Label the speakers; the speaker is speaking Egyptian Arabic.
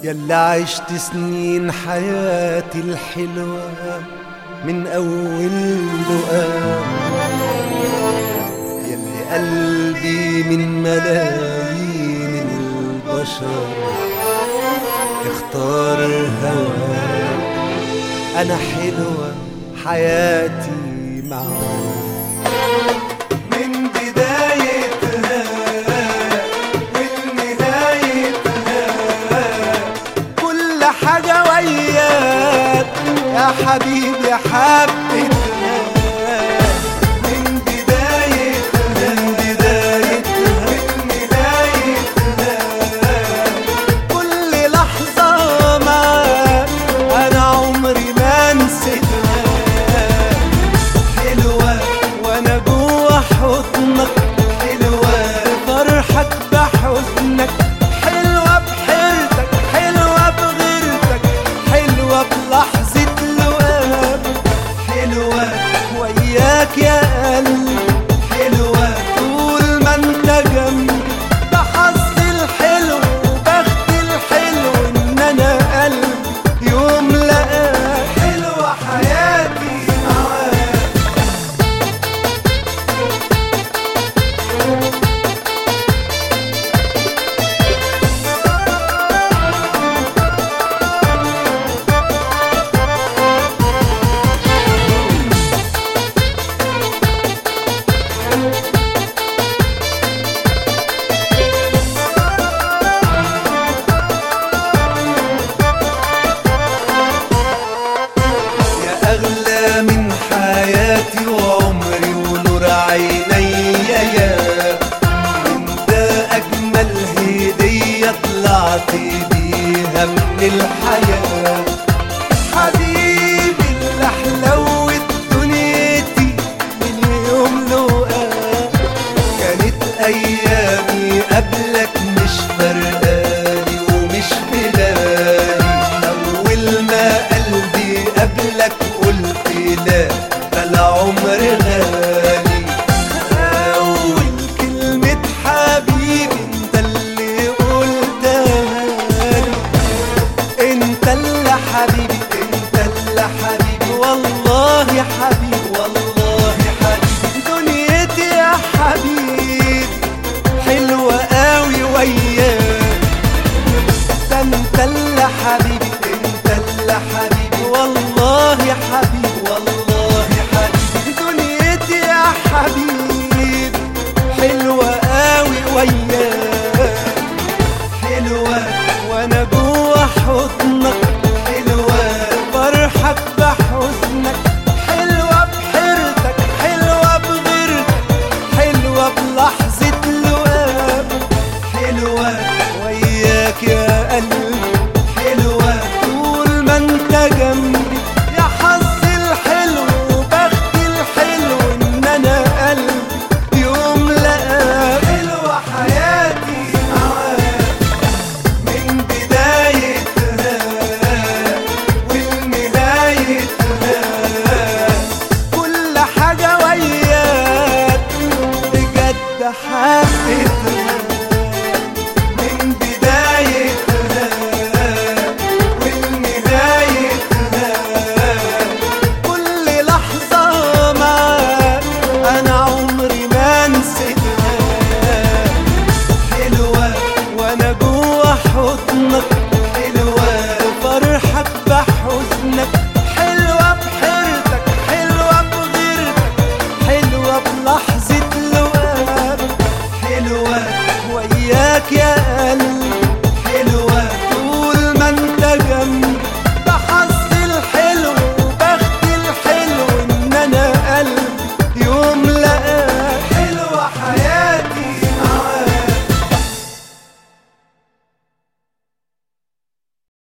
Speaker 1: يلا عشت سنين حياتي الحلوة من أول لقاء يلي قلبي من ملايين البشر اختار هواك أنا حلوة حياتي معاك من بدايتها والنهايتها كل حاجة وياك يا حبيبي حبيتها من بدايتها من بدايتها ونهايتها كل لحظة معاك أنا عمري ما نسيتها حلوة وأنا جوا حضنك حلوة فرحك بحزنك حلوة بحيرتك حلوة بغيرتك حلوة بلحظة لقاك حلوة وياك يا قلبي حلوة طول ما انت جنبي ده حظي الحلو وبختي الحلو ان انا قلبي يوم لقاك حلوة حياتي معاك يا أغلى من حياتي وعمري ونور عيني يا انت أجمل هدية طلعت بيها من الحياة حبيبي اللي حلوت دنيتي من يوم لقاك كانت أيامي قبلك مش فرقاني ومش بلاني أول ما قلبي قبلك قلت لا ده العمر غالي أول كلمة حبيبي أنت اللي قلتها لي انت اللي حبيبي انت اللي حبيبي والله يا حبيبي والله يا حبيبي دنيتي يا حبيبي حلوة قوي وياك ده انت اللي حبيبي انت اللي حبيبي والله يا حبيبي والله يا حبيبي دنيتي يا حبيبي حلوة قوي وياك حلوة وانا جوا حضنك حلوة فرحك بحزنك حلوة بحيرتك حلوة بغيرتك حلوة بلحظة لقاك حلوة وياك يا قلبي حلوة طول ما انت جنبي يا حظي الحلو وبختي الحلو ان انا قلبي يوم لقاك حلوة حياتي معاك من بدايتها ونهايتها كل حاجة وياك بجد حبيتها